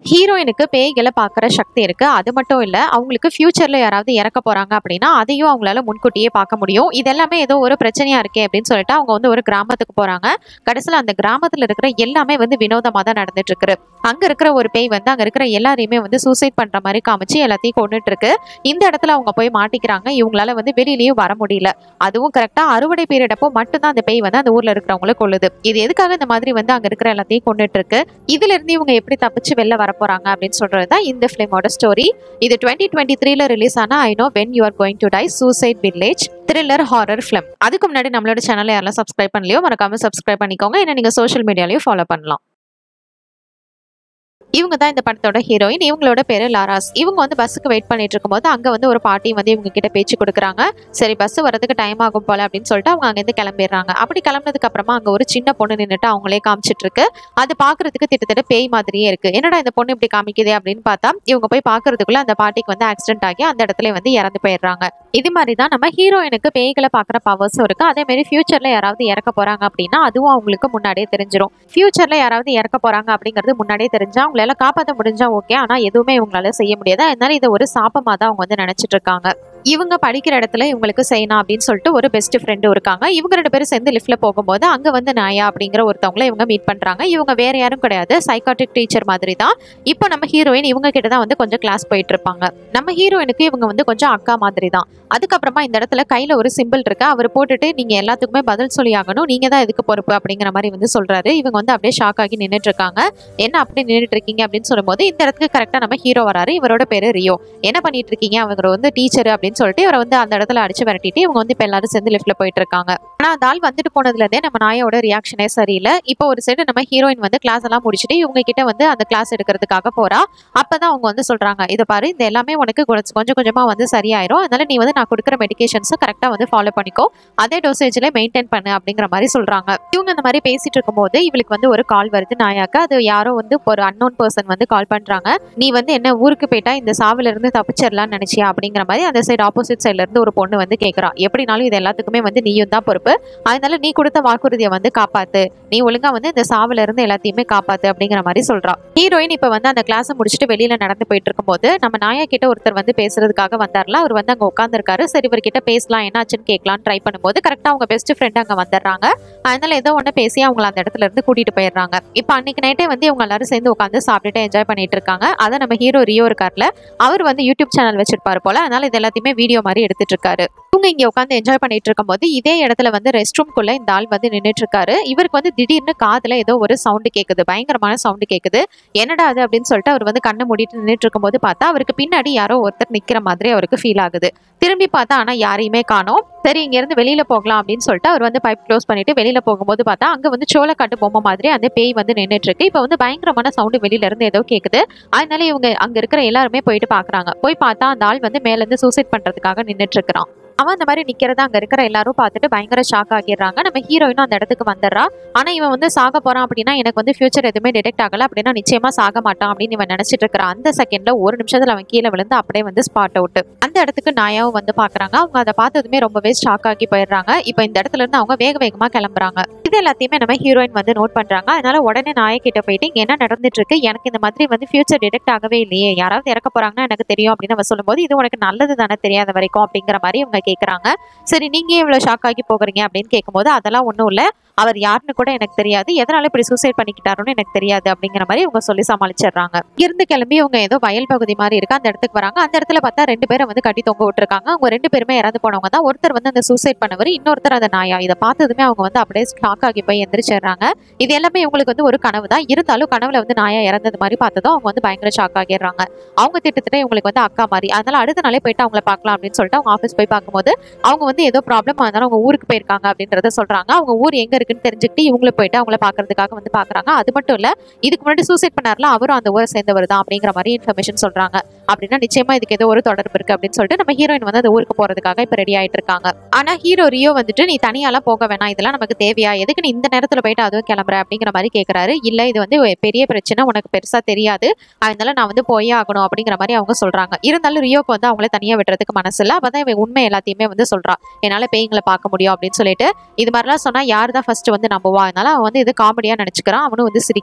ஹீரோயினுக்கு பேய்களை பார்க்குற சக்தி இருக்கு அது மட்டும் இல்ல அவங்களுக்கு ஃபியூச்சர்ல யாராவது இறக்க போறாங்க அப்படின்னா அதையும் அவங்களால முன்கூட்டியே பார்க்க முடியும் இது எல்லாமே ஏதோ ஒரு பிரச்சனையா இருக்கே அப்படின்னு சொல்லிட்டு அவங்க வந்து ஒரு கிராமத்துக்கு போறாங்க கடைசியில் அந்த கிராமத்துல இருக்கிற எல்லாமே வந்து வினோதமா தான் நடந்துட்டு இருக்கு அங்க இருக்கிற ஒரு பேய் வந்து அங்க இருக்கிற எல்லாரையுமே வந்து சூசைட் பண்ற மாதிரி காமிச்சு எல்லாத்தையும் கொண்டுட்டு இருக்கு இந்த இடத்துல அவங்க போய் மாட்டிக்கிறாங்க இவங்களால வந்து வெளியிலயும் வர முடியல அதுவும் கரெக்டா அறுவடை பீரியட் அப்போ மட்டும்தான் அந்த பேய் வந்து அந்த ஊர்ல இருக்கிறவங்கள கொள்ளுது இது எதுக்காக இந்த மாதிரி வந்து அங்க இருக்கிற எல்லாத்தையும் கொண்டுட்டு இருக்கு இதுல இருந்து இவங்க எப்படி தப்பிச்சு வெளில வர போறாங்க அப்படின்னு சொல்றது தான் இந்த ஃபிலிமோட ஸ்டோரி இது டுவெண்ட்டி டுவெண்ட்டி த்ரீல ரிலீஸ் ஆன I know when you are going to die suicide village thriller horror film அதுக்கு முன்னாடி நம்மளோட சேனலை யாரெல்லாம் சப்ஸ்கிரைப் பண்ணலையோ மறக்காம சப்ஸ்கிரைப் பண்ணிக்கோங்க ஏன்னா நீங்க சோஷியல் மீடியாலையும் ஃபாலோ பண்ணலாம் இவங்க தான் இந்த படத்தோட ஹீரோயின் இவங்களோட பேரு லாராஸ் இவங்க வந்து பஸ்ஸுக்கு வெயிட் பண்ணிட்டு இருக்கும்போது அங்க வந்து ஒரு பாட்டி வந்து இவங்க கிட்ட பேச்சு கொடுக்குறாங்க சரி பஸ் வரதுக்கு டைம் ஆகும் போல அப்படின்னு சொல்லிட்டு அவங்க அங்கேருந்து கிளம்பிடுறாங்க அப்படி கிளம்புனதுக்கு அப்புறமா அங்க ஒரு சின்ன பொண்ணு நின்னுட்டு அவங்களே காமிச்சிட்டு இருக்கு அது பாக்குறதுக்கு திட்டத்தட்ட பேய் மாதிரியே இருக்கு என்னடா இந்த பொண்ணு இப்படி காமிக்குதே அப்படின்னு பார்த்தா இவங்க போய் பாக்குறதுக்குள்ள அந்த பாட்டிக்கு வந்து ஆக்சிடென்ட் ஆகி அந்த இடத்துல வந்து இறந்து போயிடுறாங்க இது மாதிரி தான் நம்ம ஹீரோயினுக்கு பேய்களை பாக்குற பவர்ஸும் இருக்கு அதே மாதிரி ஃபியூச்சர்ல யாராவது இறக்க போறாங்க அப்படின்னா அதுவும் அவங்களுக்கு முன்னாடியே தெரிஞ்சிடும் ஃபியூச்சர்ல யாராவது இறக்க போறாங்க அப்படிங்கிறது முன்னாடியே தெரிஞ்சா அவங்களால காப்பாற்ற முடிஞ்சா ஓகே ஆனா எதுவுமே இவங்களால செய்ய முடியாது அதனால இதை ஒரு சாபமா தான் அவங்க வந்து நினைச்சிட்டு இருக்காங்க இவங்க படிக்கிற இடத்துல இவங்களுக்கு செய்யணும் அப்படின்னு சொல்லிட்டு ஒரு பெஸ்ட் ஃப்ரெண்டும் இருக்காங்க இவங்க ரெண்டு பேரும் சேர்ந்து லிஃப்ட்ல போகும்போது அங்க வந்து நாயா அப்படிங்கிற ஒருத்தவங்கள இவங்க மீட் பண்றாங்க இவங்க வேற யாரும் கிடையாது சைக்காட்ரிக் டீச்சர் மாதிரி தான் இப்போ நம்ம ஹீரோயின் இவங்க கிட்ட தான் வந்து கொஞ்சம் கிளாஸ் போயிட்டு இருப்பாங்க நம்ம ஹீரோயினுக்கு இவங்க வந்து கொஞ்சம் அக்கா மாதிரி தான் அதுக்கப்புறமா இந்த இடத்துல கையில ஒரு சிம்பிள் இருக்கு அவர் போட்டுட்டு நீங்க எல்லாத்துக்குமே பதில் சொல்லி ஆகணும் நீங்க தான் இதுக்கு பொறுப்பு அப்படிங்கிற மாதிரி வந்து சொல்றாரு இவங்க வந்து அப்படியே ஷாக் ஆகி நின்னுட்டு இருக்காங்க என்ன அப்படி நின்னுட்டு இருக்கீங்க அப்படின்னு சொல்லும்போது இந்த இடத்துக்கு கரெக்டா நம்ம ஹீரோ வராரு இவரோட பேரு ரியோ என்ன பண்ணிட்டு இருக்கீங்க அவங்க வந்து டீச்சர் அப்படின்னு சொல்லிட்டு இவரை வந்து அந்த இடத்துல அடிச்சு விரட்டிட்டு இவங்க வந்து இப்ப எல்லாரும் சேர்ந்து லிஃப்ட்ல போயிட்டு இருக்காங்க ஆனா அந்த ஆள் வந்துட்டு போனதுல இருந்தே நம்ம நாயோட ரியாக்ஷனே சரியில்லை இப்போ ஒரு சைடு நம்ம ஹீரோயின் வந்து கிளாஸ் எல்லாம் முடிச்சுட்டு இவங்க கிட்ட வந்து அந்த கிளாஸ் எடுக்கிறதுக்காக போறா அப்பதான் அவங்க வந்து சொல்றாங்க இதை பாரு இந்த எல்லாமே உனக்கு கொஞ்சம் கொஞ்சம் கொஞ்சமா வந்து சரியாயிரும் அதனால நீ வந்து நான் கொடுக்குற மெடிகேஷன்ஸை கரெக்டா வந்து ஃபாலோ பண்ணிக்கோ அதே டோசேஜ்ல மெயின்டைன் பண்ணு அப்படிங்கிற மாதிரி சொல்றாங்க இவங்க இந்த மாதிரி பேசிட்டு இருக்கும்போது இவளுக்கு வந்து ஒரு கால் வருது நாயாக்கு அது யாரோ வந்து ஒரு அன்னோன் பர்சன் வந்து கால் பண்றாங்க நீ வந்து என்ன ஊருக்கு போயிட்டா இந்த சாவுல இருந்து தப்பிச்சிடலாம்னு நினைச்சியா அப்படிங்கிற மாதிரி அந்த சைடு ஆப்போசிட் சைட்ல இருந்து ஒரு பொண்ணு வந்து கேட்கறா எப்படினாலும் இது எல்லாத்துக்குமே வந்து நீயும் தான் பொறுப்பு அதனால நீ கொடுத்த வாக்குறுதியை வந்து காப்பாத்து நீ ஒழுங்கா வந்து இந்த சாவுல இருந்து எல்லாத்தையுமே காப்பாத்து அப்படிங்கிற மாதிரி சொல்றா ஹீரோயின் இப்ப வந்து அந்த கிளாஸ் முடிச்சுட்டு வெளியில நடந்து போயிட்டு இருக்கும்போது நம்ம நாயா கிட்ட ஒருத்தர் வந்து பேசுறதுக்காக வந்தார்ல அவர் வந்து அங்க உட்காந்துருக்காரு சரி இவர்கிட்ட பேசலாம் என்னாச்சுன்னு கேட்கலாம்னு ட்ரை பண்ணும்போது கரெக்டா அவங்க பெஸ்ட் ஃப்ரெண்ட் அங்க வந்துடுறாங்க அதனால ஏதோ ஒண்ணு பேசி அவங்கள அந்த இடத்துல இருந்து கூட்டிட்டு போயிடுறாங்க இப்ப அன்னைக்கு நைட்டே வந்து இவங்க எல்லாரும் சேர்ந்து உட்காந்து சாப்பிட்டுட்டு என்ஜாய் பண்ணிட்டு இருக்காங்க அதை நம்ம ஹீரோ ரியோ இருக்கார்ல அவர் வந்து யூடியூப் சேனல் வச்சிருப்பாரு போல அதனால இது எல்லாத்தையுமே வீடியோ மாதிரி எடுத்துட்டு இருக்காரு இவங்க இங்க உட்காந்து என்ஜாய் பண்ணிட்டு இருக்கும்போது இதே இடத்துல வந்து ரெஸ்ட் ரூம்குள்ள இந்த ஆள் வந்து நின்னுட்டு இருக்காரு இவருக்கு வந்து திடீர்னு காதுல ஏதோ ஒரு சவுண்டு கேக்குது பயங்கரமான சவுண்டு கேக்குது என்னடா அது அப்படின்னு சொல்லிட்டு அவர் வந்து கண்ணை மூடிட்டு நின்னுட்டு இருக்கும்போது பார்த்தா அவருக்கு பின்னாடி யாரோ ஒருத்தர் நிக்கிற மாதிரி அவருக்கு ஃபீல் ஆகுது திரும்பி பார்த்தா ஆனா யாரையுமே காணோம் சரி இங்க இருந்து வெளியில போகலாம் அப்படின்னு சொல்லிட்டு அவர் வந்து பைப் க்ளோஸ் பண்ணிட்டு வெளியில போகும்போது பார்த்தா அங்க வந்து சோளக்காட்டு பொம்மை மாதிரி அந்த பேய் வந்து நின்னுட்டு இருக்கு இப்போ வந்து பயங்கரமான சவுண்டு வெளியில இருந்து ஏதோ கேக்குது அதனால இவங்க அங்க இருக்கிற எல்லாருமே போயிட்டு பாக்குறாங்க போய் பார்த்தா அந்த ஆள் வந்து மேல இருந்து சூசைட் பண்றதுக்காக நின்னுட்டு இருக்கிறான் அவன் அந்த மாதிரி நிக்கிறத அங்க இருக்கிற எல்லாரும் பார்த்துட்டு பயங்கர ஷாக் ஆகிடுறாங்க நம்ம ஹீரோயினும் அந்த இடத்துக்கு வந்துடுறா ஆனா இவன் வந்து சாக போறான் அப்படின்னா எனக்கு வந்து ஃபியூச்சர் எதுவுமே டிடெக்ட் ஆகல அப்படின்னா நிச்சயமா சாக மாட்டான் அப்படின்னு இவன் நினைச்சிட்டு இருக்கிறான் அந்த செகண்ட்ல ஒரு நிமிஷத்துல அவன் கீழே விழுந்து அப்படியே வந்து ஸ்பாட் அவுட் அந்த இடத்துக்கு நாயாவும் வந்து பாக்குறாங்க அவங்க அதை பார்த்ததுமே ரொம்பவே ஷாக் ஆகி போயிடுறாங்க இப்போ இந்த இடத்துல இருந்து அவங்க வேக வேகமா கிளம்புறாங்க இது எல்லாத்தையுமே நம்ம ஹீரோயின் வந்து நோட் பண்றாங்க அதனால உடனே நாயை கிட்ட போயிட்டு இங்க என்ன நடந்துட்டு இருக்கு எனக்கு இந்த மாதிரி வந்து ஃபியூச்சர் டிடெக்ட் ஆகவே இல்லையே யாராவது இறக்க போறாங்கன்னா எனக்கு தெரியும் அப்படின்னு அவ சொல்லும்போது இது உனக்கு நல்லது தானே தெரியாத வரைக்கும் அப்படிங்கிற மாதிரி இவங்க கேக்குறாங்க சரி நீங்க ஏன் இவ்வளவு ஷாக் ஆகி போகிறீங்க அப்படின்னு கேட்கும்போது அதெல்லாம் ஒண்ணும் இல்ல அவர் யாருன்னு கூட எனக்கு தெரியாது எதனால இப்படி சூசைட் பண்ணிக்கிட்டாருன்னு எனக்கு தெரியாது அப்படிங்கிற மாதிரி இவங்க சொல்லி சமாளிச்சிடுறாங்க இருந்து கிளம்பி இவங்க ஏதோ வயல் பகுதி மாதிரி இருக்கு அந்த இடத்துக்கு வராங்க அந்த இடத்துல பார்த்தா ரெண்டு பேரை வந்து கட்டி தொங்க விட்டுருக்காங்க அவங்க ரெண்டு பேருமே இறந்து போனவங்க தான் ஒருத்தர் வந்து அந்த சூசைட் பண்ணவர் இன்னொருத்தர் அந்த நாயா இதை பார்த்ததுமே அவங்க வந்து அப்படியே ஷாக் ஆகி போய் எந்திரிச்சிடுறாங்க இது எல்லாமே இவங்களுக்கு வந்து ஒரு கனவு தான் இருந்தாலும் கனவுல வந்து நாயா இறந்தது மாதிரி பார்த்ததும் அவங்க வந்து பயங்கர ஷாக் ஆகிடுறாங்க அவங்க திட்டத்தட்ட இவங்களுக்கு வந்து அக்கா மாதிரி அதனால அடுத்த நாளே போயிட்டு அவங்கள பார்க்கலாம் அப்படின்னு சொல்லிட்டு அவங்க ஆஃபீஸ் போய் பார்க்கும்போது அவங்க வந்து ஏதோ ப்ராப்ளம் அதனால அவங்க ஊருக்கு போயிருக்காங்க அப்படின்றத சொல்றாங்க அவங்க ஊர் எங்க இருக்குன்னு தெரிஞ்சுக்கிட்டு இவங்கள போயிட்டு அவங்கள பாக்குறதுக்காக வந்து பாக்குறாங்க அது மட்டும் இல்ல இதுக்கு முன்னாடி சூசைட் பண்ணார்ல அவரும் அந்த ஊரை சேர்ந்தவர் தான் அப்படிங்கிற மாதிரி இன்ஃபர்மேஷன் சொல்றாங்க அப்படின்னா நிச்சயமா இதுக்கு ஏதோ ஒரு தொடர்பு இருக்கு அப்படின்னு சொல்லிட்டு நம்ம ஹீரோயின் வந்து அந்த ஊருக்கு போறதுக்காக இப்ப ரெடி ஆயிட்டு இருக்காங்க ஆனா ஹீரோ ரியோ வந்துட்டு நீ தனியாலாம் போக வேணாம் இதெல்லாம் நமக்கு தேவையா எதுக்கு நீ இந்த நேரத்துல போயிட்டு அதுவும் கிளம்புற அப்படிங்கிற மாதிரி கேக்குறாரு இல்ல இது வந்து ஒரு பெரிய பிரச்சனை உனக்கு பெருசா தெரியாது அதனால நான் வந்து போயே ஆகணும் அப்படிங்கிற மாதிரி அவங்க சொல்றாங்க இருந்தாலும் ரியோக்கு வந்து அவங்கள தனியா விடுறதுக்கு மனசு இல்ல அப்பதான் இவன் உண்மை எல்லாத்தையுமே வந்து சொல்றா என்னால பேய்களை பார்க்க முடியும் அப்படின்னு சொல்லிட்டு இது மாதிரிலாம் சொன்னா யார் தான் ஃபர்ஸ்ட் வந்து நம்புவா அதனால அவன் வந்து இது காமெடியா நினைச்சுக்கிறான் அவனும் வந்து சிரிக்கிறான்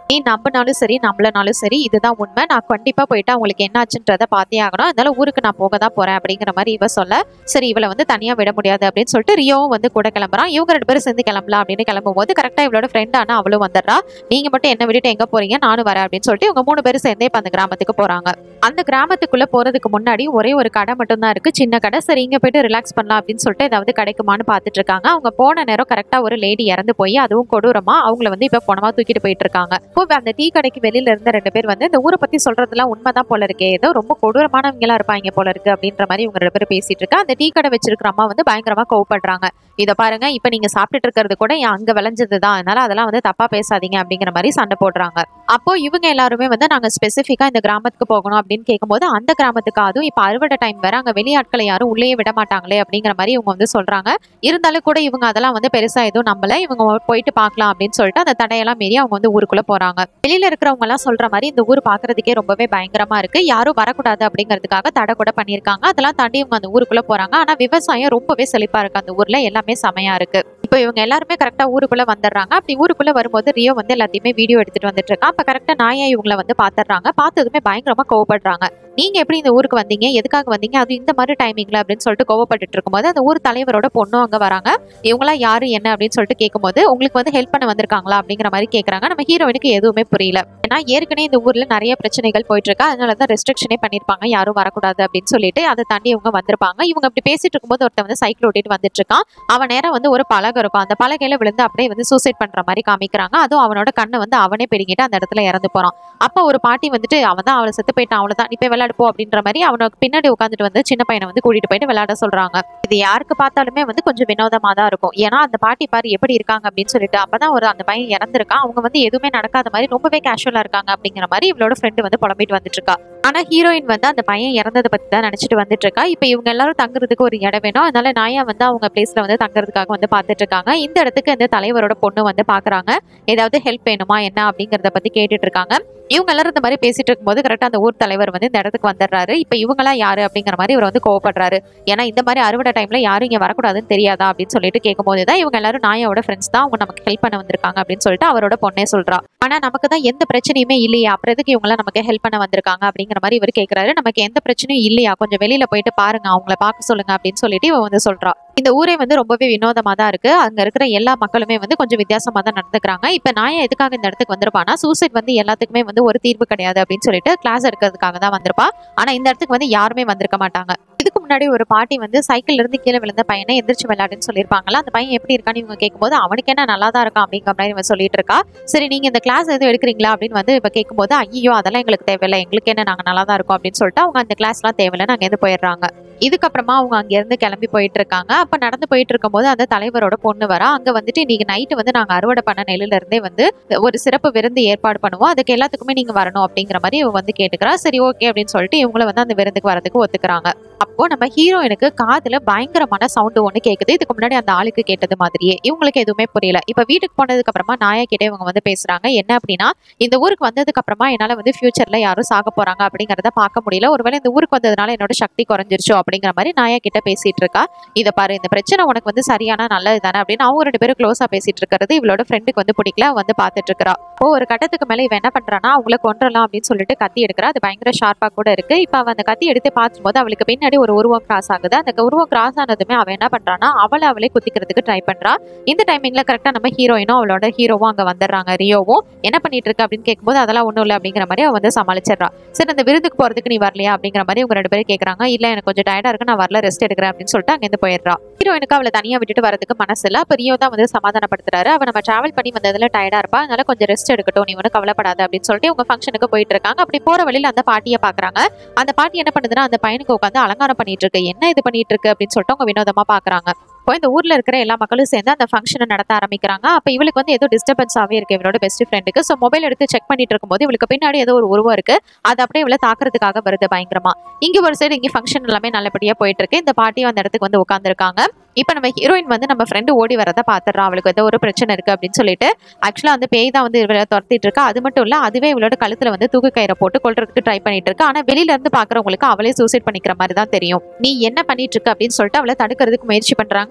நீ நம்பினாலும் சரி நம்மளனாலும் சரி இதுதான் உண்மை நான் கண்டிப்பா போயிட்டு அவங்களுக்கு என்ன ஆச்சுன்றத பார்த்தே ஆகணும் அதனால ஊருக்கு நான் போக தான் போறேன் அப்படிங்கிற மாதிரி இவ சொல்ல சரி இவளை வந்து தனியா விட முடியாது அப்படின்னு சொல்லிட்டு ரியோவும் வந்து கூட கிளம்புறான் இவங்க ரெண்டு பேரும் சேர்ந்து கிளம்பலாம் அப்படின்னு கிளம்பும் போது கரெக்டா இவளோட ஃப்ரெண்ட் ஆனா அவளும் வந்துடுறா நீங்க மட்டும் என்ன விட்டுட்டு எங்க போறீங்க நானும் வரேன் அப்படின்னு சொல்லிட்டு இவங்க மூணு பேரும் சேர்ந்தே இப்ப அந்த கிராமத்துக்கு போறாங்க அந்த கிராமத்துக்குள்ள போறதுக்கு முன்னாடி ஒரே ஒரு கடை மட்டும் தான் இருக்கு சின்ன கடை சரி இங்க போயிட்டு ரிலாக்ஸ் பண்ணலாம் அப்படின்னு சொல்லிட்டு ஏதாவது கிடைக்குமான்னு பார்த்துட்டு இருக்காங்க அவங்க போன நேரம் கரெக்டா ஒரு லேடி இறந்து போய் அதுவும் கொடூரமா அவங்கள வந்து இப்ப பணமா தூக்கிட்டு போயிட்டு இருக்காங்க இப்போ அந்த டீ கடைக்கு வெளியில இருந்த ரெண்டு பேர் வந்து இந்த ஊரை பத்தி சொல்றதெல்லாம் உண்மைதான் போல இருக்கே ஏதோ ரொம்ப கொடூரமானவங்களா இருப்பாங்க போல இருக்கு அப்படின்ற மாதிரி இவங்க ரெண்டு பேரும் பேசிட்டு இருக்கா அந்த டீ கடை வச்சிருக்கிற அம்மா வந்து பயங்கரமா கோவப்படுறாங்க இதை பாருங்க இப்ப நீங்க சாப்பிட்டுட்டு இருக்கிறது கூட என் அங்க விளைஞ்சது தான் அதனால அதெல்லாம் வந்து தப்பா பேசாதீங்க அப்படிங்கிற மாதிரி சண்டை போடுறாங்க அப்போ இவங்க எல்லாருமே வந்து நாங்க ஸ்பெசிஃபிக்கா இந்த கிராமத்துக்கு போகணும் அப்படின்னு கேட்கும்போது அந்த கிராமத்துக்கு அதுவும் இப்ப அறுவடை டைம் வேற அங்க வெளியாட்களை யாரும் உள்ளே விட மாட்டாங்களே அப்படிங்கிற மாதிரி இவங்க வந்து சொல்றாங்க இருந்தாலும் கூட இவங்க அதெல்லாம் வந்து பெருசா எதுவும் நம்பல இவங்க போயிட்டு பார்க்கலாம் அப்படின்னு சொல்லிட்டு அந்த தடையெல்லாம் மீறி அவங்க வந்து ஊருக்குள்ள போறாங்க வெளியில இருக்கிறவங்க எல்லாம் சொல்ற மாதிரி இந்த ஊர் பாக்குறதுக்கே ரொம்பவே பயங்கரமா இருக்கு யாரும் வரக்கூடாது அப்படிங்கிறதுக்காக தடை கூட பண்ணியிருக்காங்க அதெல்லாம் தாண்டி இவங்க அந்த ஊருக்குள்ள போறாங்க ஆனா விவசாயம் ரொம்பவே செழிப்பா இருக்கு அந்த ஊர்ல எல்லாமே செமையா இருக்கு இப்போ இவங்க எல்லாருமே கரெக்டா ஊருக்குள்ள வந்துடுறாங்க அப்படி ஊருக்குள்ள வரும்போது ரியோ வந்து எல்லாத்தையுமே வீடியோ எடுத்துட்டு வந்துட்டு இருக்கான் அப்ப கரெக்டா நாயா இவங்கள வந்து பாத்துடுறாங்க பார்த்ததுமே பயங்கரமா கோவப்படுறாங்க நீங்க எப்படி இந்த ஊருக்கு வந்தீங்க எதுக்காக வந்தீங்க அது இந்த மாதிரி டைமிங்ல அப்படின்னு சொல்லிட்டு கோவப்பட்டுட்டு இருக்கும்போது அந்த ஊர் தலைவரோட பொண்ணும் அங்க வராங்க இவங்களாம் யாரு என்ன அப்படின்னு சொல்லிட்டு கேட்கும்போது உங்களுக்கு வந்து ஹெல்ப் பண்ண வந்திருக்காங்களா அப்படிங்கிற மாதிரி கேக்குறாங்க நம்ம ஹீரோயினுக்கு எதுவுமே புரியல ஏன்னா ஏற்கனவே இந்த ஊர்ல நிறைய பிரச்சனைகள் போயிட்டு இருக்கு அதனால தான் ரெஸ்ட்ரிக்ஷனே பண்ணிருப்பாங்க யாரும் வரக்கூடாது அப்படின்னு சொல்லிட்டு அதை தாண்டி இவங்க வந்திருப்பாங்க இவங்க அப்படி பேசிட்டு இருக்கும்போது ஒருத்தன் வந்து சைக்கிள் ஓட்டிட்டு வந்துட்டு இருக்கான் அவன் நேரம் வந்து ஒரு பலகை இருக்கும் அந்த பலகையில விழுந்து அப்படியே வந்து சூசைட் பண்ற மாதிரி காமிக்கிறாங்க அதுவும் அவனோட கண்ணை வந்து அவனே பிடிங்கிட்டு அந்த இடத்துல இறந்து போறான் அப்ப ஒரு பாட்டி வந்துட்டு அவன் தான் அவளை செத்து போயிட்டான் அவ்வளவுதான் நீ போய் விளையாடு போ அப்படின்ற மாதிரி அவனுக்கு பின்னாடி உட்காந்துட்டு வந்து சின்ன பையனை வந்து கூட்டிட்டு போயிட்டு விளையாட சொல்றாங்க இது யாருக்கு பார்த்தாலுமே வந்து கொஞ்சம் வினோதமா தான் இருக்கும் ஏன்னா அந்த பாட்டி பாரு எப்படி இருக்காங்க அப்படின்னு சொல்லிட்டு அப்பதான் ஒரு அந்த பையன் இறந்திருக்கான் அவங்க வந்து எதுவுமே நடக்காத மாதிரி ரொம்பவே கேஷுவலா இருக்காங்க அப்படிங்கிற மாதிரி இவளோட ஃப்ரெண்டு வந்து புலம்பிட்டு வந்துட்டு இருக்கா ஆனா ஹீரோயின் வந்து அந்த பையன் இறந்ததை பத்தி தான் நினைச்சிட்டு வந்துட்டு இருக்கா இப்ப இவங்க எல்லாரும் தங்குறதுக்கு ஒரு இடம் வேணும் அதனால நாயா வந்து அவங்க பிளேஸ்ல வந்து தங்குறதுக்காக வந்து பாத்துட்டு இருக்காங்க இந்த இடத்துக்கு இந்த தலைவரோட பொண்ணு வந்து பாக்குறாங்க ஏதாவது ஹெல்ப் வேணுமா என்ன அப்படிங்கறத பத்தி கேட்டுட்டு இருக்காங்க இவங்க எல்லாரும் இந்த மாதிரி பேசிட்டு இருக்கும்போது கரெக்டா அந்த ஊர் தலைவர் வந்து இந்த இடத்துக்கு வந்துடுறாரு இப்ப இவங்கலாம் யாரு அப்படிங்கிற மாதிரி இவர் வந்து கோவப்படுறாரு ஏன்னா இந்த மாதிரி அறுவடை டைம்ல யாரும் இங்க வரக்கூடாதுன்னு தெரியாதா அப்படின்னு சொல்லிட்டு கேட்கும்போது தான் இவங்க எல்லாரும் நாயோட ஃப்ரெண்ட்ஸ் தான் அவங்க நமக்கு ஹெல்ப் பண்ண வந்திருக்காங்க அப்படின்னு சொல்லிட்டு அவரோட பொண்ணே சொல்றா ஆனா நமக்கு தான் எந்த பிரச்சனையுமே இல்லையா அப்புறம் எதுக்கு இவங்க எல்லாம் நமக்கு ஹெல்ப் பண்ண வந்திருக்காங்க அப்படிங்கிற மாதிரி இவர் கேக்குறாரு நமக்கு எந்த பிரச்சனையும் இல்லையா கொஞ்சம் வெளியில போயிட்டு பாருங்க அவங்கள பார்க்க சொல்லுங்க அப்படின்னு சொல்லிட்டு இவன் வந்து சொல்றா இந்த ஊரே வந்து ரொம்பவே வினோதமா தான் இருக்கு அங்க இருக்கிற எல்லா மக்களுமே வந்து கொஞ்சம் வித்தியாசமா தான் நடந்துக்கிறாங்க இப்ப நான் எதுக்காக இந்த இடத்துக்கு வந்திருப்பானா சூசைட் வந்து எல்லாத்துக்குமே வந்து ஒரு தீர்வு கிடையாது அப்படின்னு சொல்லிட்டு கிளாஸ் எடுக்கிறதுக்காக தான் வந்திருப்பா ஆனா இந்த இடத்துக்கு வந்து யாருமே வந்திருக்க மாட்டாங்க இதுக்கு முன்னாடி ஒரு பாட்டி வந்து சைக்கிள்ல இருந்து கீழே விழுந்த பையனை எந்திரிச்சு விளையாடுன்னு சொல்லியிருப்பாங்களா அந்த பையன் எப்படி இருக்கான்னு இவங்க கேட்கும்போது அவனுக்கு என்ன நல்லா தான் இருக்கான் அப்படிங்கிற மாதிரி இவன் சொல்லிட்டு இருக்கா சரி நீங்க இந்த கிளாஸ் எதுவும் எடுக்கிறீங்களா அப்படின்னு வந்து இப்ப கேட்கும்போது ஐயோ அதெல்லாம் எங்களுக்கு தேவையில்லை எங்களுக்கு என்ன நாங்க நல்லா தான் இருக்கோம் அப்படின்னு சொல்லிட்டு அவங்க அந்த கிளாஸ்லாம் தேவையில்லை நாங்க எது போயிடுறாங்க இதுக்கப்புறமா அவங்க அங்க இருந்து கிளம்பி போயிட்டு இருக்காங்க அப்ப நடந்து போயிட்டு இருக்கும்போது அந்த தலைவரோட பொண்ணு வரா அங்க வந்துட்டு இன்னைக்கு நைட்டு வந்து நாங்க அறுவடை பண்ண நெல்லுல இருந்தே வந்து ஒரு சிறப்பு விருந்து ஏற்பாடு பண்ணுவோம் அதுக்கு எல்லாத்துக்குமே நீங்க வரணும் அப்படிங்கிற மாதிரி இவங்க வந்து கேட்டுக்கிறா சரி ஓகே அப்படின்னு சொல்லிட்டு இவங்கள வந்து அந்த விருந்துக்கு வரதுக்கு ஒத்துக்கிறாங்க அப்போ நம்ம ஹீரோயினுக்கு காதுல பயங்கரமான சவுண்டு ஒண்ணு கேக்குது இதுக்கு முன்னாடி அந்த ஆளுக்கு கேட்டது மாதிரியே இவங்களுக்கு எதுவுமே புரியல இப்ப வீட்டுக்கு போனதுக்கு அப்புறமா நாயா கிட்ட இவங்க வந்து பேசுறாங்க என்ன அப்படின்னா இந்த ஊருக்கு வந்ததுக்கு அப்புறமா என்னால வந்து ஃபியூச்சர்ல யாரும் சாக போறாங்க அப்படிங்கறத பார்க்க முடியல ஒருவேளை இந்த ஊருக்கு வந்ததுனால என்னோட சக்தி குறைஞ்சிருச்சோ அப்படிங்கிற மாதிரி நாயா கிட்ட பேசிட்டு இருக்கா இதை பாரு இந்த பிரச்சனை உனக்கு வந்து சரியான நல்லது தானே அப்படின்னு அவங்க ரெண்டு பேரும் க்ளோஸா பேசிட்டு இருக்கிறது இவளோட ஃப்ரெண்டுக்கு வந்து பிடிக்கல அவ வந்து பாத்துட்டு இருக்கா இப்போ ஒரு கட்டத்துக்கு மேல இவன் என்ன பண்றானா அவங்கள கொன்றலாம் அப்படின்னு சொல்லிட்டு கத்தி எடுக்கிறா அது பயங்கர ஷார்ப்பா கூட இருக்கு இப்ப அவ அந்த கத்தி எடுத்து பார்க்கும்போது அவளுக்கு பின்னாடி ஒரு உருவம் கிராஸ் ஆகுது அந்த உருவம் கிராஸ் ஆனதுமே அவன் என்ன பண்றானா அவளை அவளே குத்திக்கிறதுக்கு ட்ரை பண்றா இந்த டைமிங்ல கரெக்டா நம்ம ஹீரோயினும் அவளோட ஹீரோவும் அங்க வந்துடுறாங்க ரியோவும் என்ன பண்ணிட்டு இருக்கு அப்படின்னு கேட்கும்போது அதெல்லாம் ஒண்ணும் இல்லை அப்படிங்கிற மாதிரி அவ வந்து சமாளிச்சிடுறா சரி அந்த விருதுக்கு போறதுக்கு நீ வரலையா அப்படிங்கிற மாதிரி இவங்க ரெண்டு பேரும் கேக்குறாங்க இல்ல எனக்கு கொஞ்சம் டயர்டா இருக்கு நான் வரல ரெஸ்ட் எடுக்கிறேன் அப்படின்னு சொல்லிட்டு அங்கிருந்து போயிடுறா ஹீரோயினுக்கு அவளை தனியா விட்டுட்டு வரதுக்கு மனசு இல்ல அப்ப ரியோ தான் வந்து சமாதானப்படுத்துறாரு அவ நம்ம டிராவல் பண்ணி வந்ததுல டயர்டா இருப்பா அதனால கொஞ்சம் ரெஸ்ட் எடுக்கட்டும் நீ ஒன்றும் கவலைப்படாத அப்படின்னு சொல்லிட்டு இவங்க ஃபங்க்ஷனுக்கு போயிட்டு இருக்காங்க அப்படி போற வழியில அந்த பாட்டியை பாக்குறாங்க அந்த பாட்டி என்ன பண்ணுதுன்னா அந்த பையனுக்கு உட்காந்து அலங்காரம் பண்ணிட்டு இருக்கு என்ன இது பண்ணிட்டு இருக்கு அப்படின்னு சொல்லிட்டு அவங்க வினோதமா பாக்குறாங்க இப்போ இந்த ஊர்ல இருக்கிற எல்லா மக்களும் சேர்ந்து அந்த ஃபங்க்ஷனை நடத்த ஆரம்பிக்கிறாங்க அப்ப இவளுக்கு வந்து ஏதோ டிஸ்டர்பன்ஸாவே இருக்கு இவளோட பெஸ்ட் ஃப்ரெண்டுக்கு ஸோ மொபைல் எடுத்து செக் பண்ணிட்டு இருக்கும்போது இவளுக்கு பின்னாடி ஏதோ ஒரு உருவம் இருக்கு அது அப்படியே இவளை தாக்குறதுக்காக வருது பயங்கரமா இங்க ஒரு சைடு இங்க ஃபங்க்ஷன் எல்லாமே நல்லபடியா போயிட்டு இருக்கு இந்த பாட்டியும் அந்த இடத்துக்கு வந்து உட்காந்துருக்காங்க இப்போ நம்ம ஹீரோயின் வந்து நம்ம ஃப்ரெண்டு ஓடி வரதை பாத்துறா அவளுக்கு ஏதோ ஒரு பிரச்சனை இருக்கு அப்படின்னு சொல்லிட்டு ஆக்சுவலா வந்து பேய் தான் வந்து இவளை துரத்திட்டு இருக்கா அது மட்டும் இல்ல அதுவே இவளோட கழுத்துல வந்து தூக்கு கயிறை போட்டு கொல்றதுக்கு ட்ரை பண்ணிட்டு இருக்கு ஆனா வெளியில இருந்து பாக்குறவங்களுக்கு அவளே சூசைட் பண்ணிக்கிற மாதிரி தான் தெரியும் நீ என்ன பண்ணிட்டு இருக்க அப்படின்னு சொல்லிட்டு அவளை தடுக்கிறதுக்கு முயற்சி பண்றாங்க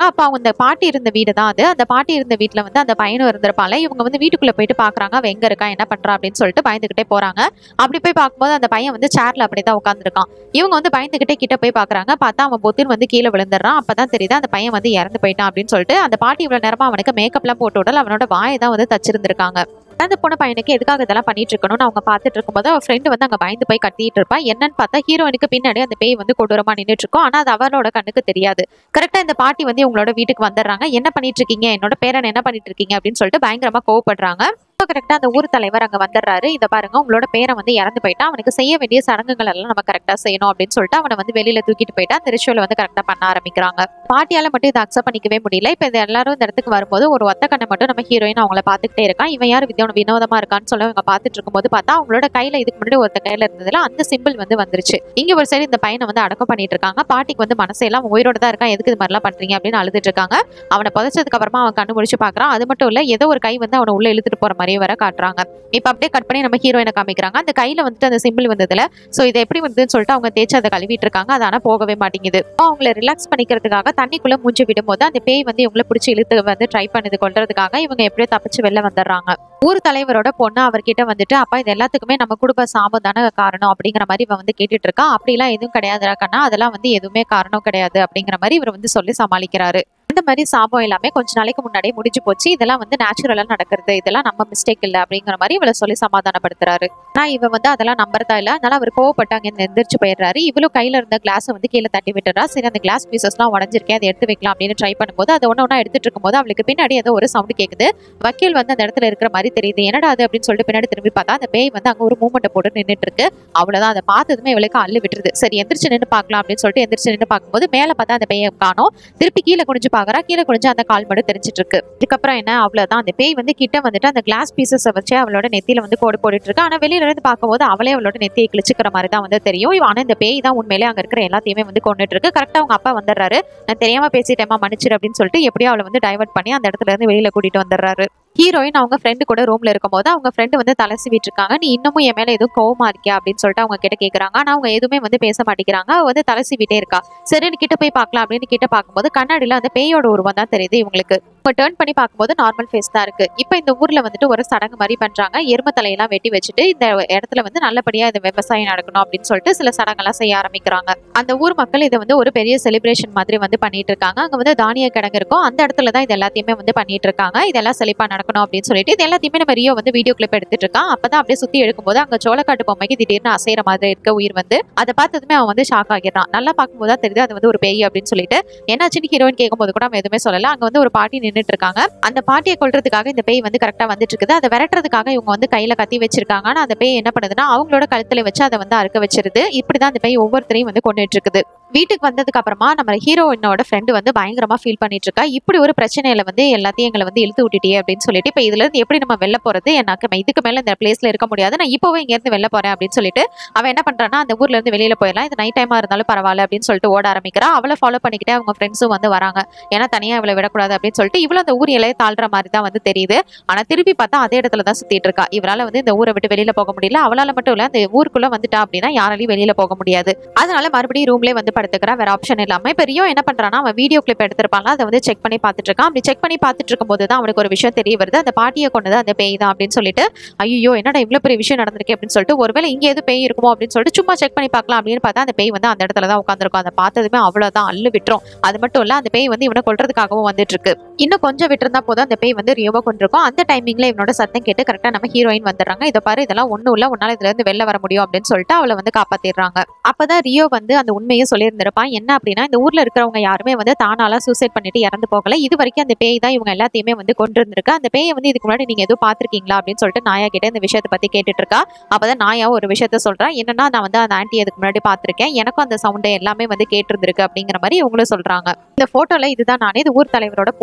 அப்ப அவங்க இந்த பாட்டி இருந்த வீடு தான் அது அந்த பாட்டி இருந்த வீட்ல வந்து அந்த பையனும் இருந்திருப்பால இவங்க வந்து வீட்டுக்குள்ள போயிட்டு பாக்குறாங்க அவ எங்க இருக்கா என்ன பண்றா அப்படின்னு சொல்லிட்டு பயந்துகிட்டே போறாங்க அப்படி போய் பார்க்கும்போது அந்த பையன் வந்து சேர்ல அப்படியே தான் உட்காந்துருக்கான் இவங்க வந்து பயந்துகிட்டே கிட்ட போய் பாக்குறாங்க பார்த்தா அவன் பொத்துன்னு வந்து கீழே விழுந்துடுறான் அப்பதான் தெரியுது அந்த பையன் வந்து இறந்து போயிட்டான் அப்படின்னு சொல்லிட்டு அந்த பாட்டி இவ்வளவு நேரமா அவனுக்கு மேக்கப்லாம் போட்டு விடல அவனோட வாயை தான் வந்து தச்சிருந்திருக்காங்க இறந்து போன பையனுக்கு எதுக்காக இதெல்லாம் பண்ணிட்டு இருக்கணும்னு அவங்க பார்த்துட்டு இருக்கும்போது அவ ஃப்ரெண்டு வந்து அங்க பயந்து போய் கத்திட்டு இருப்பா என்னன்னு பார்த்தா ஹீரோயினுக்கு பின்னாடி அந்த பேய் வந்து கொடூரமா நின்றுட்டு இருக்கும் ஆனா அது அவளோட கண்ணுக்கு தெரியாது கரெக்டா இந்த பாட்டி வந்து இவங்களோட வீட்டுக்கு வந்துடுறாங்க என்ன பண்ணிட்டு இருக்கீங்க என்னோட பேரன் என்ன பண்ணிட்டு இருக்கீங்க அப்படின்னு சொல்லிட்டு பயங்கரமா கோவப்படுறாங்க இப்போ கரெக்டா அந்த ஊர் தலைவர் அங்க வந்துடுறாரு இதை பாருங்க உங்களோட பேரன் வந்து இறந்து போயிட்டா அவனுக்கு செய்ய வேண்டிய சடங்குகள் எல்லாம் நம்ம கரெக்டா செய்யணும் அப்படின்னு சொல்லிட்டு அவனை வந்து வெளியில தூக்கிட்டு போயிட்டு அந்த ரிச்சுவல் வந்து கரெக்டா பண்ண ஆரம்பிக்கிறாங்க பாட்டியால மட்டும் இதை அக்செப்ட் பண்ணிக்கவே முடியல இப்போ இது எல்லாரும் இந்த இடத்துக்கு வரும்போது ஒரு ஒத்த கண்ணை மட்டும் நம்ம ஹீரோயின் அவங்கள பார்த்துக்கிட்டே இருக்கான் இவன் யார் வித்தியானம் வினோதமா இருக்கான்னு சொல்லி அவங்க பார்த்துட்டு இருக்கும்போது பார்த்தா அவங்களோட கையில இதுக்கு முன்னாடி ஒருத்த கையில இருந்ததுல அந்த சிம்பிள் வந்து வந்துருச்சு இங்க ஒரு சைடு இந்த பையனை வந்து அடக்கம் பண்ணிட்டு இருக்காங்க பாட்டிக்கு வந்து மனசெல்லாம் உயிரோட தான் இருக்கான் எதுக்கு இது மாதிரிலாம் பண்றீங்க அப்படின்னு அழுதுட்டு இருக்காங்க அவனை புதைச்சதுக்கு அப்புறமா அவன் கண்ணு முடிச்சு பாக்குறான் அது மட்டும் இல்ல ஏதோ ஒரு கை வந்து அவனை உள்ள இழுத்துட்டு போற மாதிரியே வர காட்டுறாங்க இப்ப அப்படியே கட் பண்ணி நம்ம ஹீரோயினை காமிக்கிறாங்க அந்த கையில வந்துட்டு அந்த சிம்பிள் வந்ததுல சோ இது எப்படி வந்ததுன்னு சொல்லிட்டு அவங்க தேய்ச்சி அதை கழுவிட்டு இருக்காங்க அது ஆனா போகவே மாட்டேங்குது அப்போ அவங்கள ரிலாக்ஸ் பண்ணிக்கிறதுக்காக தண்ணிக்குள்ள மூஞ்சி விடும்போது அந்த பேய் வந்து இவங்களை பிடிச்சி இழுத்து வந்து ட்ரை பண்ணுது கொல்றதுக்காக இவங்க எப்படியோ தப்பிச்சு வெளில வந்துடுறாங்க ஊர் தலைவரோட பொண்ணு அவர்கிட்ட வந்துட்டு அப்பா இது எல்லாத்துக்குமே நம்ம குடும்ப சாபம் தானே காரணம் அப்படிங்கிற மாதிரி இவன் வந்து கேட்டுட்டு இருக்கா அப்படிலாம் எதுவும் கிடையாதுடா கண்ணா அதெல்லாம் வந்து எதுவுமே காரணம் கிடையாது அப்படிங்கிற மாதிரி இவர் வந்து சொல்லி சமாளிக்கிறாரு இந்த மாதிரி சாபம் எல்லாமே கொஞ்ச நாளைக்கு முன்னாடியே முடிஞ்சு போச்சு இதெல்லாம் வந்து நேச்சுரலா நடக்கிறது இதெல்லாம் நம்ம மிஸ்டேக் இல்ல அப்படிங்கிற மாதிரி இவளை சொல்லி சமாதானப்படுத்துறாரு ஆனா இவ வந்து அதெல்லாம் நம்புறதா இல்ல அதனால அவர் கோவப்பட்டு அங்க இருந்து எந்திரிச்சு போயிடுறாரு இவளும் கையில இருந்த கிளாஸை வந்து கீழே தட்டி விட்டுறா சரி அந்த கிளாஸ் பீசஸ்லாம் உடஞ்சிருக்கேன் அதை எடுத்து வைக்கலாம் அப்படின்னு ட்ரை பண்ணும்போது அதை ஒன்று ஒன்றா எடுத்துட்டு இருக்கும்போது அவளுக்கு பின்னாடி ஏதோ ஒரு சவுண்ட் கேக்குது வக்கீல் வந்து அந்த இடத்துல இருக்கிற மாதிரி தெரியுது என்னடா அது அப்படின்னு சொல்லிட்டு பின்னாடி திரும்பி பார்த்தா அந்த பேய் வந்து அங்க ஒரு மூமெண்ட்டை போட்டு நின்றுட்டு இருக்கு அவ்வளவுதான் அதை பார்த்ததுமே இவளுக்கு அள்ளு விட்டுருது சரி எந்திரிச்சு நின்று பார்க்கலாம் அப்படின்னு சொல்லிட்டு எந்திரிச்சு நின்று பார்க்கும்போது மேல பார்த்தா அந்த பேயை காணோம் திருப்பி கீழே குனிஞ்சு பாக்குறா கீழே குனிஞ்சு அந்த கால் மட்டும் தெரிஞ்சிட்டு இருக்கு இதுக்கப்புறம் என்ன அவ்வளவுதான் அந்த பேய் வந்து கிட்ட வந்துட்டு அந்த கிளாஸ் பீசஸை வச்சு அவளோட நெத்தியில வந்து கோடு போட்டுட்டு இருக்கு ஆனா வெளியில இருந்து பார்க்கும்போது அவளே அவளோட நெத்தியை கிழிச்சுக்கிற மாதிரி தான் வந்து தெரியும் இவ ஆனா இந்த பேய் தான் உண்மையிலே அங்க இருக்கிற எல்லாத்தையுமே வந்து கொண்டுட்டு இருக்கு கரெக்டா அவங்க அப்பா வந்துடுறாரு நான் தெரியாம பேசிட்டேமா மன்னிச்சிரு அப்படின்னு சொல்லிட்டு எப்படியோ அவளை வந்து டைவர்ட் பண்ணி அந்த இடத்துல இருந்து வெளியில கூட்டிட்டு வந்துடுறாரு ஹீரோயின் அவங்க ஃப்ரெண்டு கூட ரூம்ல இருக்கும்போது அவங்க ஃப்ரெண்டு வந்து தலை சீவிட்டு இருக்காங்க நீ இன்னமும் என் மேல எதுவும் கோவமா இருக்கியா அப்படின்னு சொல்லிட்டு அவங்க கிட்ட கேக்குறாங்க ஆனா அவங்க எதுவுமே வந்து பேச மாட்டேங்கிறாங்க அவ வந்து தலை சீவிட்டே இருக்கா சரின்னு கிட்ட போய் பார்க்கலாம் அப்படின்னு கிட்ட பார்க்கும்போது கண்ணாடியில அந்த பேயோட உருவம் தான் தெரியுது இவங்களுக்கு இப்போ டேர்ன் பண்ணி பார்க்கும்போது நார்மல் ஃபேஸ் தான் இருக்கு இப்போ இந்த ஊர்ல வந்துட்டு ஒரு சடங்கு மாதிரி பண்றாங்க எரும தலையெல்லாம் வெட்டி வச்சுட்டு இந்த இடத்துல வந்து நல்லபடியா இந்த விவசாயம் நடக்கணும் அப்படின்னு சொல்லிட்டு சில சடங்கெல்லாம் செய்ய ஆரம்பிக்கிறாங்க அந்த ஊர் மக்கள் இதை வந்து ஒரு பெரிய செலிப்ரேஷன் மாதிரி வந்து பண்ணிட்டு இருக்காங்க அங்க வந்து தானிய கிடங்கு இருக்கும் அந்த இடத்துல தான் இது எல்லாத்தையுமே வந்து பண்ணிட்டு இருக்காங்க இதெல்லாம் செழிப்பா நடக்கணும் அப்படின்னு சொல்லிட்டு இது எல்லாத்தையுமே நம்ம ரியோ வந்து வீடியோ கிளிப் எடுத்துட்டு இருக்கான் அப்பதான் அப்படியே சுத்தி எடுக்கும்போது அங்க சோளக்காட்டு பொம்மைக்கு திடீர்னு அசைற மாதிரி இருக்க உயிர் வந்து அதை பார்த்ததுமே அவன் வந்து ஷாக் ஆகிடுறான் நல்லா பார்க்கும்போது தான் தெரியுது அது வந்து ஒரு பேய் அப்படின்னு சொல்லிட்டு என்னாச்சுன்னு ஹீரோயின் கேட்கும்போது கூட அவன் எதுவுமே சொல்லல அங்க வந்து ஒரு பாட்டி நின்னுட்டு இருக்காங்க அந்த பாட்டியை கொல்றதுக்காக இந்த பேய் வந்து கரெக்டா வந்துட்டு இருக்குது அதை விரட்டுறதுக்காக இவங்க வந்து கையில கத்தி வச்சிருக்காங்க ஆனா அந்த பேய் என்ன பண்ணுதுன்னா அவங்களோட கழுத்துல வச்சு அதை வந்து அறுக்க வச்சிருது இப்படிதான் அந்த பேய் ஒவ்வொருத்தரையும் வந்து கொண்டுட்டு இருக்குது வீட்டுக்கு வந்ததுக்கு அப்புறமா நம்ம ஹீரோயினோட ஃப்ரெண்டு வந்து பயங்கரமா ஃபீல் பண்ணிட்டு இருக்கா இப்படி ஒரு பிரச்சனையில வந்து எல்லாத்தையும் எங்களை வந்து இழுத்து விட்டுட்டியே அப்படின்னு சொல்லிட்டு இப்போ இதுல இருந்து எப்படி நம்ம வெளில போறது எனக்கு ம- இதுக்கு மேல இந்த பிளேஸ்ல இருக்க முடியாது நான் இப்போவே இங்க இருந்து வெளில போறேன் அப்படின்னு சொல்லிட்டு அவன் என்ன பண்றான்னா அந்த ஊர்ல இருந்து வெளியில போயிடலாம் இது நைட் டைமா இருந்தாலும் பரவாயில்ல அப்படின்னு சொல்லிட்டு ஓட ஆரம்பிக்கிறா அவளை ஃபாலோ பண்ணிக்கிட்டே அவங்க ஃப்ரெண்ட்ஸும் வந்து வராங்க ஏன்னா தனியா இவளை விடக்கூடாது அப்படின்னு சொல்லிட்டு இவ்வளவு அந்த ஊர் இலையை தாழ்ற மாதிரி தான் வந்து தெரியுது ஆனா திருப்பி பார்த்தா அதே இடத்துல தான் சுத்திட்டு இருக்கா இவரால வந்து இந்த ஊரை விட்டு வெளியில போக முடியல அவளால மட்டும் இல்ல அந்த ஊருக்குள்ள வந்துட்டா அப்படின்னா யாராலையும் வெளியில போக முடியாது அதனால மறுபடியும் ரூம்லயே வந்து படுத்துக்கிறா வேற ஆப்ஷன் இல்லாம இப்ப ரியோ என்ன பண்றான்னா அவன் வீடியோ கிளிப் எடுத்திருப்பான்ல அதை வந்து செக் பண்ணி பார்த்துட்டு இருக்கான் அப்படி செக் பண்ணி பார்த்துட்டு இருக்கும்போது தான் அவனுக்கு ஒரு விஷயம் தெரிய வருது அந்த பாட்டியை கொண்டது அந்த பேய் தான் அப்படின்னு சொல்லிட்டு ஐயோ என்னடா இவ்வளவு பெரிய விஷயம் நடந்திருக்கு அப்படின்னு சொல்லிட்டு ஒருவேளை இங்க எது பேய் இருக்குமோ அப்படின்னு சொல்லிட்டு சும்மா செக் பண்ணி பார்க்கலாம் அப்படின்னு பார்த்தா அந்த பேய் வந்து அந்த இடத்துல தான் உட்காந்துருக்கும் அதை பார்த்ததுமே அவ்வளவுதான் அள்ளு விட்டுரும் அது மட்டும் இல்ல அந்த பேய் வந்து இவனை கொல்றதுக்காகவும் வந்துட்டு இருக்கு இன்னும் கொஞ்சம் விட்டுருந்தா போதும் அந்த பேய் வந்து ரியோவை கொண்டிருக்கும் அந்த டைமிங்ல இவனோட சத்தம் கேட்டு கரெக்டா நம்ம ஹீரோயின் வந்துடுறாங்க இதை பாரு இதெல்லாம் ஒண்ணும் இல்ல உன்னால இதுல இருந்து வெளில வர முடியும் அப்படின்னு சொல்லிட்டு அவளை வந்து காப்பாத்திடுறாங்க அப்பதான் ரியோ வந்து அந்த உண்மையை சொல்லியிருந்திருப்பான் என்ன அப்படின்னா இந்த ஊர்ல இருக்கிறவங்க யாருமே வந்து தானால சூசைட் பண்ணிட்டு இறந்து போகல இது வரைக்கும் அந்த பேய் தான் இவங்க எல்லாத்தையுமே வந்து கொண்டு இருந்திருக்கு அந்த பேயை வந்து இதுக்கு முன்னாடி நீங்க எதுவும் பாத்திருக்கீங்களா அப்படின்னு சொல்லிட்டு நாயா கிட்ட இந்த விஷயத்தை பத்தி கேட்டுட்டு இருக்கா அப்பதான் நாயா ஒரு விஷயத்த சொல்றா என்னன்னா நான் வந்து அந்த ஆன்ட்டி அதுக்கு முன்னாடி பாத்திருக்கேன் எனக்கும் அந்த சவுண்டை எல்லாமே வந்து கேட்டிருந்திருக்கு அப்படிங்கிற மாதிரி இவங்களும் சொல்றாங்க இந்த போட்டோல இதுதான் நானே இது ஊர் தலைவரோட பொண்ணும் அவரோட